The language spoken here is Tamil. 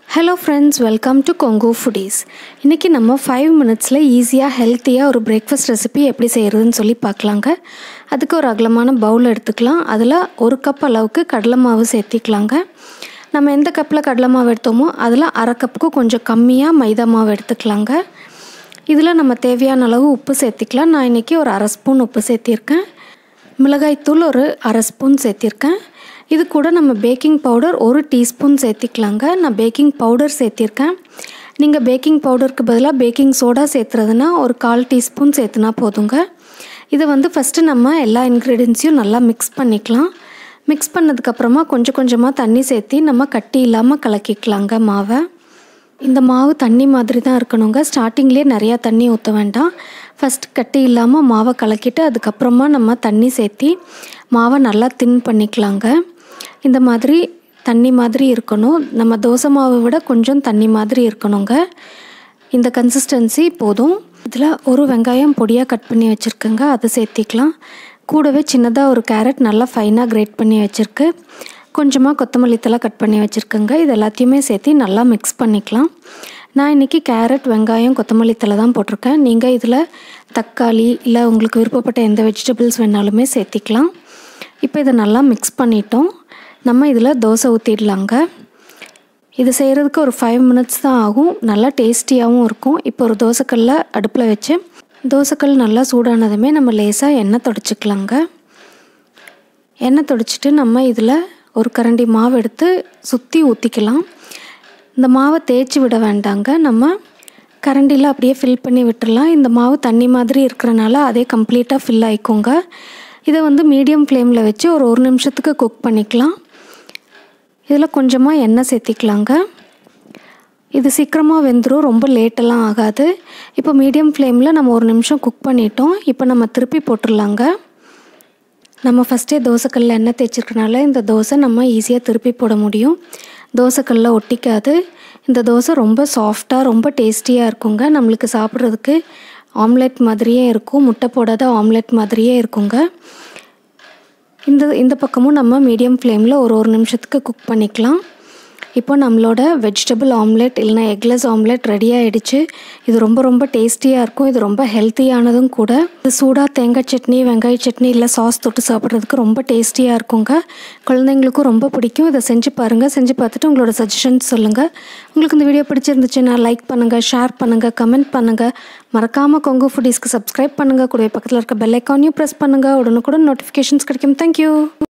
hello friends welcome to Kongu foodies இன்றைக்கி நம்ம ஃபைவ் மினிட்ஸில் ஈஸியாக ஹெல்த்தியாக ஒரு பிரேக்ஃபாஸ்ட் ரெசிபி எப்படி செய்கிறதுன்னு சொல்லி பார்க்கலாங்க அதுக்கு ஒரு அகலமான பவுல் எடுத்துக்கலாம் அதில் ஒரு கப் அளவுக்கு கடலை மாவு சேர்த்திக்கலாங்க நம்ம எந்த கப்பில் கடலை மாவு எடுத்தோமோ அதில் அரை கப்புக்கு கொஞ்சம் கம்மியாக மைதா மாவு எடுத்துக்கலாங்க இதில் நம்ம தேவையான அளவு உப்பு சேர்த்திக்கலாம் நான் இன்றைக்கி ஒரு அரை ஸ்பூன் உப்பு சேர்த்திருக்கேன் மிளகாய்த்தூள் ஒரு அரை ஸ்பூன் சேர்த்திருக்கேன் இது கூட நம்ம பேக்கிங் பவுடர் ஒரு டீஸ்பூன் சேர்த்திக்கலாங்க நான் பேக்கிங் பவுடர் சேர்த்திருக்கேன் நீங்கள் பேக்கிங் பவுடருக்கு பதிலாக பேக்கிங் சோடா சேர்த்துறதுனா ஒரு கால் டீஸ்பூன் சேர்த்துனா போதுங்க இதை வந்து ஃபஸ்ட்டு நம்ம எல்லா இன்க்ரீடியன்ஸையும் நல்லா மிக்ஸ் பண்ணிக்கலாம் மிக்ஸ் பண்ணதுக்கப்புறமா கொஞ்சம் கொஞ்சமாக தண்ணி சேர்த்தி நம்ம கட்டி இல்லாமல் கலக்கிக்கலாங்க மாவை இந்த மாவு தண்ணி மாதிரி தான் இருக்கணுங்க ஸ்டார்டிங்லேயே நிறையா தண்ணி ஊற்ற வேண்டாம் ஃபஸ்ட் கட்டி இல்லாமல் மாவை கலக்கிட்டு அதுக்கப்புறமா நம்ம தண்ணி சேர்த்தி மாவை நல்லா தின் பண்ணிக்கலாங்க இந்த மாதிரி தண்ணி மாதிரி இருக்கணும் நம்ம தோசை மாவை விட கொஞ்சம் தண்ணி மாதிரி இருக்கணுங்க இந்த கன்சிஸ்டன்சி போதும் இதில் ஒரு வெங்காயம் பொடியாக கட் பண்ணி வச்சுருக்கேங்க அதை சேர்த்திக்கலாம் கூடவே சின்னதாக ஒரு கேரட் நல்லா ஃபைனாக கிரேட் பண்ணி வச்சுருக்கு கொஞ்சமாக கொத்தமல்லி தலை கட் பண்ணி வச்சுருக்கேங்க இது எல்லாத்தையுமே சேர்த்து நல்லா மிக்ஸ் பண்ணிக்கலாம் நான் இன்றைக்கி கேரட் வெங்காயம் கொத்தமல்லி தலை தான் போட்டிருக்கேன் நீங்கள் இதில் தக்காளி இல்லை உங்களுக்கு விருப்பப்பட்ட எந்த வெஜிடபிள்ஸ் வேணாலுமே சேர்த்திக்கலாம் இப்போ இதை நல்லா மிக்ஸ் பண்ணிட்டோம் நம்ம இதில் தோசை ஊற்றிடலாங்க இது செய்கிறதுக்கு ஒரு ஃபைவ் மினிட்ஸ் தான் ஆகும் நல்லா டேஸ்டியாகவும் இருக்கும் இப்போ ஒரு தோசைக்கல்ல அடுப்பில் வச்சு தோசைக்கல் நல்லா சூடானதுமே நம்ம லேசாக எண்ணெய் தொடச்சிக்கலாங்க எண்ணெய் தொடச்சிட்டு நம்ம இதில் ஒரு கரண்டி மாவு எடுத்து சுற்றி ஊற்றிக்கலாம் இந்த மாவை தேய்ச்சி விட வேண்டாங்க நம்ம கரண்டியில் அப்படியே ஃபில் பண்ணி விட்டுடலாம் இந்த மாவு தண்ணி மாதிரி இருக்கிறனால அதே கம்ப்ளீட்டாக ஃபில் ஆகிக்கோங்க இதை வந்து மீடியம் ஃப்ளேமில் வச்சு ஒரு ஒரு நிமிஷத்துக்கு குக் பண்ணிக்கலாம் இதில் கொஞ்சமாக எண்ணெய் சேர்த்திக்கலாங்க இது சீக்கிரமாக வெந்துடும் ரொம்ப லேட்டெல்லாம் ஆகாது இப்போ மீடியம் ஃப்ளேமில் நம்ம ஒரு நிமிஷம் குக் பண்ணிட்டோம் இப்போ நம்ம திருப்பி போட்டுடலாங்க நம்ம ஃபஸ்ட்டே தோசைக்கல்லில் எண்ணெய் தேய்ச்சிருக்கனால இந்த தோசை நம்ம ஈஸியாக திருப்பி போட முடியும் தோசைக்கல்லில் ஒட்டிக்காது இந்த தோசை ரொம்ப சாஃப்டாக ரொம்ப டேஸ்டியாக இருக்குங்க நம்மளுக்கு சாப்பிட்றதுக்கு ஆம்லெட் மாதிரியே இருக்கும் முட்டை போடாத ஆம்லெட் மாதிரியே இருக்குங்க இந்த இந்த பக்கமும் நம்ம மீடியம் ஃப்ளேமில் ஒரு ஒரு நிமிஷத்துக்கு குக் பண்ணிக்கலாம் இப்போ நம்மளோட வெஜிடபிள் ஆம்லெட் இல்லைனா எக்லெஸ் ஆம்லெட் ரெடி ஆகிடுச்சு இது ரொம்ப ரொம்ப டேஸ்டியாக இருக்கும் இது ரொம்ப ஹெல்த்தியானதும் கூட இது சூடாக தேங்காய் சட்னி வெங்காய சட்னி இல்லை சாஸ் தொட்டு சாப்பிட்றதுக்கு ரொம்ப டேஸ்டியாக இருக்குங்க குழந்தைங்களுக்கும் ரொம்ப பிடிக்கும் இதை செஞ்சு பாருங்கள் செஞ்சு பார்த்துட்டு உங்களோட சஜஷன்ஸ் சொல்லுங்கள் உங்களுக்கு இந்த வீடியோ பிடிச்சிருந்துச்சுன்னா லைக் பண்ணுங்கள் ஷேர் பண்ணுங்கள் கமெண்ட் பண்ணுங்கள் மறக்காமல் கொங்கு ஃபுட்டீஸ்க்கு சப்ஸ்கிரைப் பண்ணுங்கள் கூடவே பக்கத்தில் இருக்க பெல் ஐக்கானையும் ப்ரெஸ் பண்ணுங்கள் உடனுக்குடன் நோட்டிஃபிகேஷன்ஸ் கிடைக்கும் தேங்க்யூ